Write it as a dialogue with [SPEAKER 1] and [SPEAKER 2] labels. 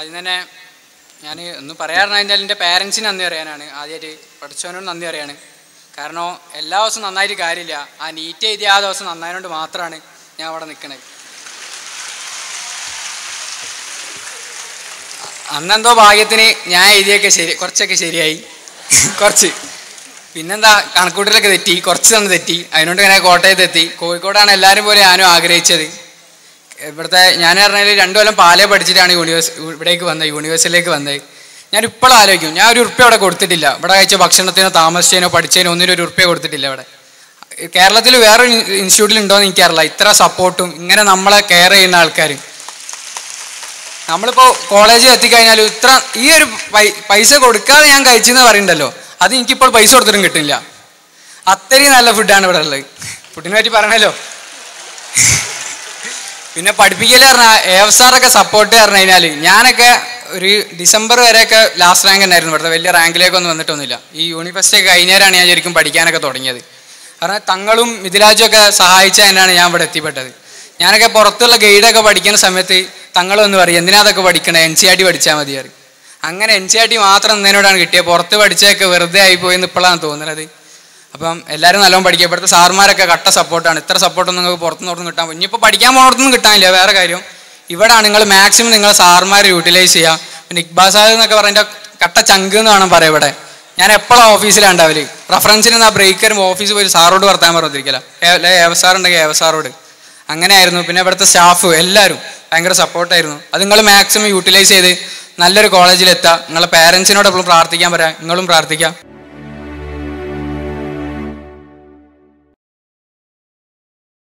[SPEAKER 1] ആദ്യം തന്നെ ഞാൻ ഒന്ന് പറയാറുണ്ട് എൻ്റെ പേരൻസിന് നന്ദി പറയാനാണ് ആദ്യമായിട്ട് പഠിച്ചവനോട് നന്ദി പറയാണ് കാരണം എല്ലാ ദിവസവും നന്നായിട്ട് കാര്യമില്ല ആ നീറ്റ് എഴുതിയ ആ ദിവസം നന്നായതുകൊണ്ട് മാത്രമാണ് ഞാൻ അവിടെ നിൽക്കണത് അന്നെന്തോ ഭാഗ്യത്തിന് ഞാൻ എഴുതിയൊക്കെ ശരി കുറച്ചൊക്കെ ശരിയായി കുറച്ച് പിന്നെന്താ കണക്കൂട്ടലൊക്കെ തെറ്റി കുറച്ച് തന്നെ തെറ്റി അതിനോണ്ട് ഇങ്ങനെ കോട്ടയത്ത് എത്തി കോഴിക്കോടാണ് എല്ലാവരും പോലെ ഞാനും ആഗ്രഹിച്ചത് ഇവിടുത്തെ ഞാൻ പറഞ്ഞാൽ രണ്ടു കൊല്ലം പാലേ പഠിച്ചിട്ടാണ് യൂണിവേഴ്സ് ഇവിടേക്ക് വന്നത് യൂണിവേഴ്സിറ്റിയിലേക്ക് വന്നത് ഞാൻ ഇപ്പോഴും ആലോചിക്കും ഞാൻ ഒരു ഉറുപ്പ്യ അവിടെ കൊടുത്തിട്ടില്ല ഇവിടെ കഴിച്ച ഭക്ഷണത്തിനോ താമസിച്ചതിനോ പഠിച്ചതിനോ ഒന്നിനും ഒരു ഉറുപ്പ്യ കൊടുത്തിട്ടില്ല ഇവിടെ കേരളത്തിൽ വേറൊരു ഇൻസ്റ്റിറ്റ്യൂട്ടിൽ ഉണ്ടോയെന്ന് എനിക്കറിയില്ല ഇത്ര സപ്പോർട്ടും ഇങ്ങനെ നമ്മളെ കെയർ ചെയ്യുന്ന ആൾക്കാർ നമ്മളിപ്പോൾ കോളേജിൽ എത്തിക്കഴിഞ്ഞാൽ ഇത്ര ഈ ഒരു പൈ- പൈസ കൊടുക്കാതെ ഞാൻ കഴിച്ചെന്ന് പറയുന്നുണ്ടല്ലോ അത് എനിക്കിപ്പോൾ പൈസ കൊടുത്തിട്ടും കിട്ടില്ല അത്രയും നല്ല ഫുഡാണ് ഇവിടെ ഉള്ളത് ഫുഡിനെ പറ്റി പറഞ്ഞല്ലോ പിന്നെ പഠിപ്പിക്കൽ പറഞ്ഞാൽ ഏവസാറൊക്കെ സപ്പോർട്ട് പറഞ്ഞു കഴിഞ്ഞാൽ ഞാനൊക്കെ ഒരു ഡിസംബർ വരെയൊക്കെ ലാസ്റ്റ് റാങ്ക് ഉണ്ടായിരുന്നു ഇവിടുത്തെ വലിയ റാങ്കിലേക്കൊന്നും വന്നിട്ടൊന്നുമില്ല ഈ യൂണിവേഴ്സിറ്റി ഒക്കെ കഴിഞ്ഞേരാണ് ഞാൻ ശരിക്കും പഠിക്കാനൊക്കെ തുടങ്ങിയത് കാരണം തങ്ങളും മിഥിലാജും ഒക്കെ സഹായിച്ച തന്നെയാണ് ഞാൻ ഇവിടെ എത്തിപ്പെട്ടത് ഞാനൊക്കെ പുറത്തുള്ള ഗൈഡൊക്കെ പഠിക്കുന്ന സമയത്ത് തങ്ങളൊന്ന് പറയും എന്തിനാ അതൊക്കെ പഠിക്കണേ എൻ സി ആർ ടി പഠിച്ചാൽ മതി പറയും അങ്ങനെ എൻ സി ആർ ടി മാത്രം എന്നതിനോടാണ് കിട്ടിയത് പുറത്ത് പഠിച്ചതൊക്കെ വെറുതെ ആയിപ്പോയെന്ന് ഇപ്പോഴാണ് തോന്നുന്നത് അപ്പം എല്ലാവരും നല്ലോണം പഠിക്കുക ഇവിടുത്തെ സാർമാരൊക്കെ കട്ട സപ്പോർട്ടാണ് ഇത്ര സപ്പോർട്ടൊന്നും നിങ്ങൾക്ക് പുറത്തുനിന്ന് പുറത്തുനിന്ന് കിട്ടാൻ പറ്റും ഇനിയിപ്പോൾ പഠിക്കാൻ പോകണത്തൊന്നും കിട്ടാനില്ല വേറെ കാര്യം ഇവിടെയാണ് നിങ്ങൾ മാക്സിമം നിങ്ങളെ സാർമാരെ യൂട്ടിലൈസ് ചെയ്യുക പിന്നെ ഇക്ബാൽ സാഹിബ് എന്നൊക്കെ പറയുമ്പോൾ കട്ട ചങ്ക് എന്ന് വേണം പറയാം ഇവിടെ ഞാൻ എപ്പോഴും ഓഫീസിലാണ് ഉണ്ടാവല് റഫറൻസിന് ആ ബ്രേക്കറും ഓഫീസിൽ പോയി സാറോട് വർത്താൻ പറഞ്ഞിരിക്കില്ല ഏവ സാർ ഉണ്ടെങ്കിൽ ഏവ സാറോട് അങ്ങനെയായിരുന്നു പിന്നെ ഇവിടുത്തെ സ്റ്റാഫ് എല്ലാവരും ഭയങ്കര സപ്പോർട്ടായിരുന്നു അത് നിങ്ങൾ മാക്സിമം യൂട്ടിലൈസ് ചെയ്ത് നല്ലൊരു കോളേജിൽ എത്തുക നിങ്ങളെ പാരൻസിനോട് എപ്പോഴും പ്രാർത്ഥിക്കാൻ പറയാം നിങ്ങളും പ്രാർത്ഥിക്കാം